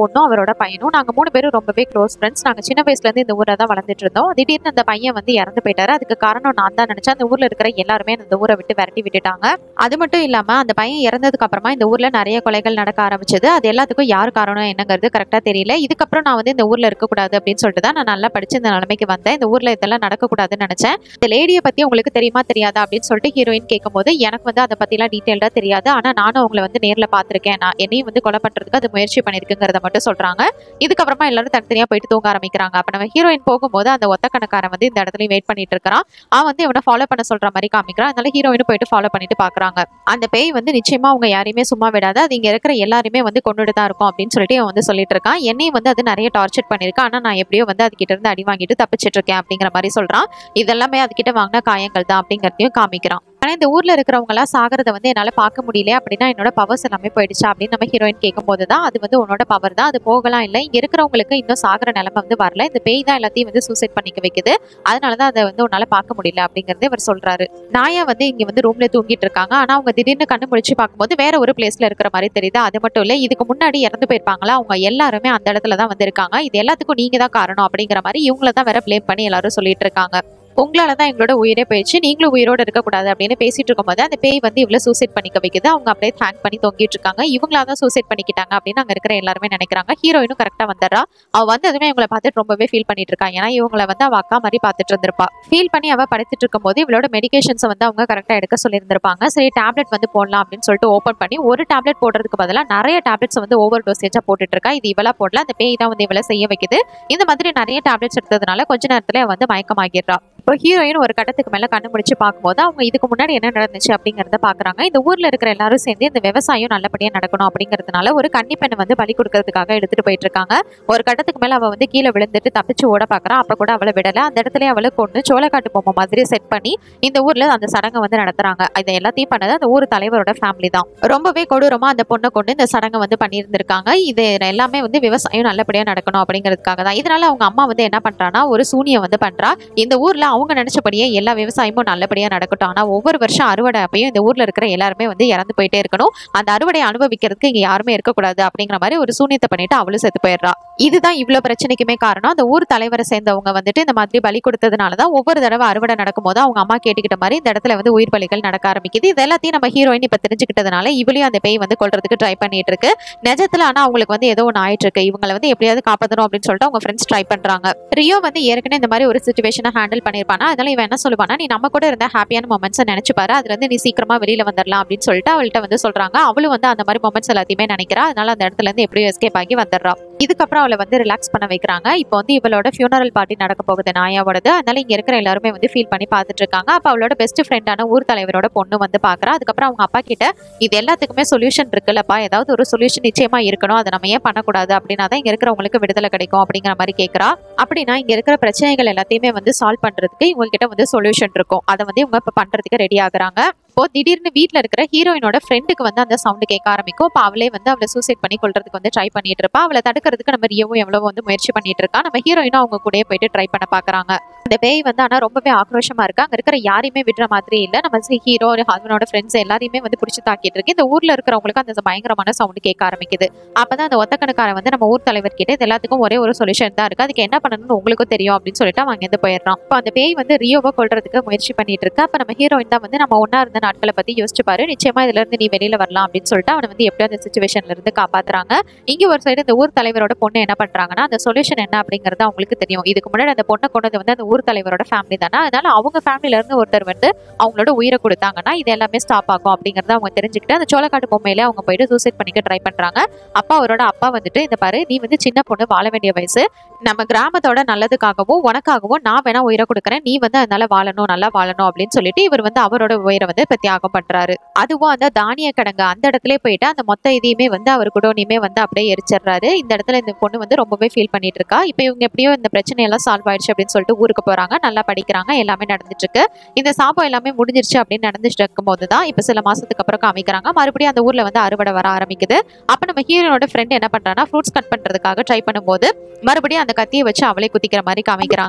தலைவரோட பையனும் நாங்க மூணு பேரும் ரொம்பவே க்ளோஸ் ஃப்ரெண்ட்ஸ் நாங்க சின்ன வயசுல இருந்து இந்த ஊர்ல தான் வளர்ந்துட்டு இருந்தோம் திடீர்னு அந்த பையன் வந்து இறந்து போயிட்டாரு அதுக்கு காரணம் நான் தான் நினைச்சேன் அந்த ஊர்ல இருக்கிற எல்லாருமே அந்த ஊரை விட்டு விரட்டி விட்டுட்டாங்க அது மட்டும் இல்லாம அந்த பையன் இறந்ததுக்கு அப்புறமா இந்த ஊர்ல நிறைய கொலைகள் நடக்க ஆரம்பிச்சது அது எல்லாத்துக்கும் யார் காரணம் என்னங்கிறது கரெக்டா தெரியல இதுக்கப்புறம் நான் வந்து இந்த ஊர்ல இருக்கக்கூடாது அப்படின்னு சொல்லிட்டு தான் நான் நல்லா படிச்சு இந்த நிலைமைக்கு வந்தேன் இந்த ஊர்ல இதெல்லாம் நடக்கக்கூடாதுன்னு நினைச்சேன் இந்த லேடியை பத்தி உங்களுக்கு தெரியுமா தெரியாதா அப்படின்னு சொல்லிட்டு ஹீரோயின் கேட்கும்போது எனக்கு வந்து அதை பத்திலாம் டீட்டெயில்டா தெரியாது ஆனா நானும் அவங்கள வந்து நேர்ல பாத்திருக்கேன் நான் என்னையும் வந்து கொலை பண்றதுக்கு அது முயற்சி பண்ணிருக்குங்கிறத மட்டும் சொல்றாங்க இதுக்கப்புறமா எல்லாரும் தனித்தனியா போயிட்டு தூங்க ஆரம்பிக்கிறாங்க அப்ப நம்ம ஹீரோயின் போகும்போது அந்த ஒத்தக்கணக்காரன் வந்து இந்த இடத்துல வெயிட் பண்ணிட்டு இருக்கிறான் அவன் வந்து இவனை ஃபாலோ பண்ண சொல்ற மாதிரி காமிக்கிறான் அதனால ஹீரோயினும் போயிட்டு ஃபாலோ பண்ணிட்டு பாக்குறாங்க அந்த பேய் வந்து நிச்சயமா அவங்க யாரையுமே சும்மா விடாது அது இங்க இருக்கிற எல்லாருமே வந்து கொண்டுட்டு தான் இருக்கும் அப்படின்னு சொல்லிட்டு இவன் வந்து சொல்லிட்டு இருக்கான் என்னையும் வந்து அது நிறைய டார்ச்சர் பண்ணிருக்கு ஆனா நான் எப்படியோ வந்து அது கிட்ட இருந்து அடி வாங்கிட்டு தப்பிச்சிட்டு இருக்கேன் அப்படிங்கிற மாதிரி சொல்றான் இதெல்லாமே அதுகிட்ட வாங்கின காயங்கள் தான் அப்படிங்கறதையும் காமிக்கிறான் ஆனா இந்த ஊர்ல இருக்கிறவங்க எல்லாம் சாகிறத வந்து என்னால பார்க்க முடியல அப்படின்னா என்னோட பவர்ஸ் எல்லாமே போயிடுச்சா அப்படின்னு நம்ம ஹீரோயின் கேட்கும்போது தான் அது வந்து உன்னோட பவர் தான் அது போகலாம் இல்லை இங்க இருக்கிறவங்களுக்கு இன்னும் சாகிற நிலைமை வந்து வரல இந்த பேய் தான் எல்லாத்தையும் வந்து சூசைட் பண்ணிக்க வைக்குது அதனாலதான் அதை வந்து உன்னால பார்க்க முடியல அப்படிங்கறத இவர் சொல்றாரு நாயா வந்து இங்க வந்து ரூம்ல தூங்கிட்டு இருக்காங்க ஆனா அவங்க திடீர்னு கண்ணு முழிச்சு பார்க்கும்போது வேற ஒரு பிளேஸ்ல இருக்கிற மாதிரி தெரியுது அது மட்டும் இல்ல இதுக்கு முன்னாடி இறந்து போயிருப்பாங்களா அவங்க எல்லாருமே அந்த இடத்துல தான் வந்து இருக்காங்க இது எல்லாத்துக்கும் நீங்க தான் காரணம் அப்படிங்கிற மாதிரி இவங்கள தான் வேற ப்ளேம் பண்ணி எல்லாரும் சொல்லிட்டு இருக்காங்க உங்களால தான் எங்களோட உயிரே போயிடுச்சு நீங்களும் உயிரோட இருக்கக்கூடாது அப்படின்னு பேசிட்டு இருக்கும்போது அந்த பேய் வந்து இவ்வளவு சூசைட் பண்ணிக்க வைக்குது அவங்க அப்படியே ஹேங் பண்ணி தொங்கிட்டு இருக்காங்க இவங்களா தான் சூசைட் பண்ணிக்கிட்டாங்க அப்படின்னு அங்க இருக்கிற எல்லாருமே நினைக்கிறாங்க ஹீரோயினும் கரெக்டா வந்துடுறா அவ வந்ததுமே இவங்களை பார்த்துட்டு ரொம்பவே ஃபீல் பண்ணிட்டு இருக்கா ஏன்னா இவங்களை வந்து அவ அக்கா மாதிரி பார்த்துட்டு இருந்திருப்பா ஃபீல் பண்ணி அவ படுத்துட்டு இருக்கும்போது இவளோட மெடிகேஷன்ஸை வந்து அவங்க கரெக்டா எடுக்க சொல்லியிருந்திருப்பாங்க சரி டேப்லெட் வந்து போடலாம் அப்படின்னு சொல்லிட்டு ஓப்பன் பண்ணி ஒரு டேப்லெட் போடுறதுக்கு பதிலாக நிறைய டேப்லெட்ஸ் வந்து ஓவர் டோசேஜா போட்டுட்டு இருக்கா இது இவளா போடல அந்த பேய் தான் வந்து இவளை செய்ய வைக்குது இந்த மாதிரி நிறைய டேப்லெட்ஸ் எடுத்ததுனால கொஞ்ச நேரத்துல அவ வந்து மயக்கமாகிடுறா இப்போ ஹீரோயின் ஒரு கட்டத்துக்கு மேல கண்ணு முடிச்சு பார்க்கும்போது அவங்க இதுக்கு முன்னாடி என்ன நடந்துச்சு அப்படிங்கறத பாக்குறாங்க இந்த ஊர்ல இருக்கிற எல்லாரும் சேர்ந்து இந்த விவசாயம் நல்லபடியா நடக்கணும் அப்படிங்கறதுனால ஒரு கன்னி பெண்ணை வந்து பலி கொடுக்கறதுக்காக எடுத்துட்டு போயிட்டு இருக்காங்க ஒரு கட்டத்துக்கு மேல அவ வந்து கீழே விழுந்துட்டு தப்பிச்சு ஓட பாக்குறா அப்ப கூட அவளை விடல அந்த இடத்துல அவளை கொண்டு சோளக்காட்டு பொம்மை மாதிரி செட் பண்ணி இந்த ஊர்ல அந்த சடங்கை வந்து நடத்துறாங்க இதை எல்லாத்தையும் பண்ணது அந்த ஊர் தலைவரோட ஃபேமிலி தான் ரொம்பவே கொடூரமா அந்த பொண்ணை கொண்டு இந்த சடங்கை வந்து பண்ணியிருந்திருக்காங்க இது எல்லாமே வந்து விவசாயம் நல்லபடியா நடக்கணும் அப்படிங்கிறதுக்காக தான் இதனால அவங்க அம்மா வந்து என்ன பண்றான்னா ஒரு சூனியம் வந்து பண்றா இந்த ஊர்ல அவங்க நினைச்சபடியே எல்லா விவசாயமும் நல்லபடியா நடக்கட்டும் ஆனா ஒவ்வொரு வருஷம் அறுவடை அப்பயும் இந்த ஊர்ல இருக்கிற எல்லாருமே வந்து இறந்து போயிட்டே இருக்கணும் அந்த அறுவடையை அனுபவிக்கிறதுக்கு இங்க யாருமே இருக்கக்கூடாது அப்படிங்கிற மாதிரி ஒரு சூனியத்தை பண்ணிட்டு அவளும் செத்து போயிடுறா இதுதான் இவ்வளவு பிரச்சனைக்குமே காரணம் அந்த ஊர் தலைவரை சேர்ந்தவங்க வந்துட்டு இந்த மாதிரி பலி கொடுத்ததுனால தான் ஒவ்வொரு தடவை அறுவடை நடக்கும்போது அவங்க அம்மா கேட்டுக்கிட்ட மாதிரி இந்த இடத்துல வந்து உயிர் பலிகள் நடக்க ஆரம்பிக்குது இது எல்லாத்தையும் நம்ம ஹீரோயின் இப்ப தெரிஞ்சுக்கிட்டதுனால இவளையும் அந்த பேய் வந்து கொல்றதுக்கு ட்ரை பண்ணிட்டு இருக்கு நிஜத்துல ஆனா அவங்களுக்கு வந்து ஏதோ ஒன்று ஆயிட்டு இருக்கு இவங்களை வந்து எப்படியாவது காப்பாற்றணும் அப்படின்னு சொல்லிட்டு அவங்க ஃப்ரெண்ட்ஸ் ட்ரை பண்றாங்க ரியோ வந்து ஏற்கனவே இந்த மாதிரி ஒரு சுச்சுவேஷனை ஹேண்டில் பண்ணிருப்பானா அதனால இவன் என்ன சொல்லுவானா நீ நம்ம கூட இருந்த ஹாப்பியான மொமெண்ட்ஸ் நினைச்சு பாரு அதுல இருந்து நீ சீக்கிரமா வெளியில வந்துடலாம் அப்படின்னு சொல்லிட்டு அவள்கிட்ட வந்து சொல்றாங்க அவளும் வந்து அந்த மாதிரி மொமெண்ட்ஸ் எல்லாத்தையுமே நினைக்கிறா அதனால அந்த இடத்துல இருந்து எப்படியோ எஸ்கேப் ஆகி வந்துடுறா இதுக்கப்புறம் அவளை வந்து ரிலாக்ஸ் பண்ண வைக்கிறாங்க இப்போ வந்து இவளோட ஃபியூனரல் பார்ட்டி நடக்க போகுது நாயாவோடது அதனால இங்க இருக்கிற எல்லாருமே வந்து ஃபீல் பண்ணி பார்த்துட்டு இருக்காங்க அப்ப அவளோட பெஸ்ட் ஃப்ரெண்டான ஊர் தலைவரோட பொண்ணு வந்து பாக்குறா அதுக்கப்புறம் அவங்க அப்பா கிட்ட இது எல்லாத்துக்குமே சொல்யூஷன் இருக்குல்லப்பா ஏதாவது ஒரு சொல்யூஷன் நிச்சயமா இருக்கணும் அதை நம்ம ஏன் பண்ணக்கூடாது அப்படின்னா தான் இங்க இருக்கிறவங்களுக்கு விடுதலை கிடைக்கும் அப்படிங்கிற மாதிரி கேட்கறா அப்படின்னா இங்க இருக்கிற பிரச்சனைகள் எல்லாத்தையுமே வந்து சால்வ் பண்றதுக்கு இவங்க கிட்ட வந்து சொல்யூஷன் இருக்கும் அதை வந்து இவங்க இப்ப பண்றதுக்கு ரெடி ஆகுறாங்க இப்போ திடீர்னு வீட்ல இருக்கிற ஹீரோயினோட ஃப்ரெண்டுக்கு வந்து அந்த சவுண்ட் கேட்க ஆரம்பிக்கும் இப்போ அவளே வந்து அவளை சூசைட் பண்ணி கொள்றதுக்கு வந்து ட்ரை பண்ணிட்டு இருப்பா அவளை தடுக்கிறதுக்கு நம்ம ரியவும் எவ்வளவு வந்து முயற்சி பண்ணிட்டு இருக்கா நம்ம ஹீரோயினும் அவங்க கூடயே போயிட்டு ட்ரை பண்ண பாக்குறாங்க அந்த பேய் வந்து ஆனா ரொம்பவே ஆக்ரோஷமா இருக்கு அங்க இருக்கிற யாரையுமே விடுற மாதிரி இல்ல நம்ம ஹீரோ ஹஸ்பண்டோட ஃப்ரெண்ட்ஸ் எல்லாரையுமே வந்து பிடிச்சி தாக்கிட்டு இருக்கு இந்த ஊர்ல இருக்கிறவங்களுக்கு அந்த பயங்கரமான சவுண்ட் கேட்க ஆரம்பிக்குது அப்பதான் அந்த ஒத்தக்கணக்காரன் வந்து நம்ம ஊர் தலைவர் கிட்ட இது எல்லாத்துக்கும் ஒரே ஒரு சொல்யூஷன் தான் இருக்கு அதுக்கு என்ன பண்ணணும்னு உங்களுக்கும் தெரியும் அப்படின்னு சொல்லிட்டு அவன் அங்கிருந்து போயிடுறான் இப்போ அந்த பேய் வந்து ரியோவை கொல்றதுக்கு முயற்சி பண்ணிட்டு இருக்கு அப்ப நம்ம ஹீரோயின் தான் வந்து நம்ம ஒன்னா இருந்த நாட்களை பத்தி யோசிச்சு பாரு நிச்சயமா இதுல இருந்து நீ வெளியில வரலாம் அப்படின்னு சொல்லிட்டு அவனை வந்து எப்படியோ அந்த சுச்சுவேஷன்ல இருந்து காப்பாத்துறாங்க இங்க ஒரு சைடு இந்த ஊர் தலைவரோட பொண்ணு என்ன பண்றாங்கன்னா அந்த சொல்யூஷன் என்ன அப்படிங்கறது அவங்களுக்கு தெரியும் இதுக்கு முன்னாடி அந்த பொண்ணை கொண்டது வந்து அந்த ஊர் தலைவரோட ஃபேமிலி தானே அதனால அவங்க ஃபேமிலில இருந்து ஒருத்தர் வந்து அவங்களோட உயிரை கொடுத்தாங்கன்னா இது எல்லாமே ஸ்டாப் ஆகும் அப்படிங்கறத அவங்க தெரிஞ்சுக்கிட்டு அந்த சோளக்காட்டு பொம்மையில அவங்க போயிட்டு சூசைட் பண்ணிக்க ட்ரை பண்றாங்க அப்பா அவரோட அப்பா வந்துட்டு இந்த பாரு நீ வந்து சின்ன பொண்ணு வாழ வேண்டிய வயசு நம்ம கிராமத்தோட நல்லதுக்காகவும் உனக்காகவும் நான் வேணா உயிரை கொடுக்குறேன் நீ வந்து அதனால வாழணும் நல்லா வாழணும் அப்படின்னு சொல்லிட்டு இவர் வந்து அவரோட உயிரை வந்து இப்ப தியாகம் பண்றாரு அதுவும் அந்த தானிய கடங்க அந்த இடத்துல போயிட்டு அந்த மொத்த இதையுமே வந்து அவர் குடோனியுமே வந்து அப்படியே எரிச்சிடுறாரு இந்த இடத்துல இந்த பொண்ணு வந்து ரொம்பவே ஃபீல் பண்ணிட்டு இருக்கா இப்போ இவங்க எப்படியோ இந்த பிரச்சனை எல்லாம் சால்வ் ஆயிடுச்சு அப்படின்னு சொல்லிட்டு ஊருக்கு போறாங்க நல்லா படிக்கிறாங்க எல்லாமே நடந்துட்டு இருக்கு இந்த சாபம் எல்லாமே முடிஞ்சிருச்சு அப்படின்னு நடந்துட்டு இருக்கும் போது தான் இப்போ சில மாசத்துக்கு அப்புறம் காமிக்கிறாங்க மறுபடியும் அந்த ஊர்ல வந்து அறுவடை வர ஆரம்பிக்குது அப்ப நம்ம ஹீரோனோட ஃப்ரெண்ட் என்ன பண்றான்னா ஃப்ரூட்ஸ் கட் பண்றதுக்காக ட்ரை பண்ணும்போது மறுபடியும் அந்த கத்தியை வச்சு அவளே குத்திக்கிற மாதிரி காமிக்கிறாங்க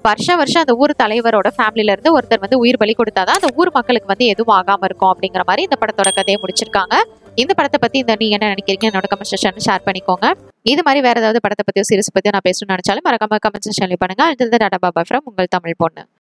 வருஷம் வருஷம் அந்த ஊர் தலைவரோட ஃபேமிலில இருந்து ஒருத்தர் வந்து உயிர் பலி கொடுத்தாதான் அந்த ஊர் மக்களுக்கு வந்து எதுவும் ஆகாம இருக்கும் அப்படிங்கிற மாதிரி இந்த படத்தோட கதையை முடிச்சிருக்காங்க இந்த படத்தை பத்தி இந்த நீங்க என்ன நினைக்கிறீங்க என்னோட கமெண்ட் செக்ஷன் ஷேர் பண்ணிக்கோங்க இது மாதிரி வேற ஏதாவது படத்தை பத்தியோ சீரிஸ் பத்தியோ நான் பேசணும்னு நினைச்சாலும் மறக்காம கமெண்ட் செக்ஷன்ல பண்ணுங்க அடுத்தது டாடா பாபா ஃப்ரம் உங்கள் தமிழ் பொண்ணு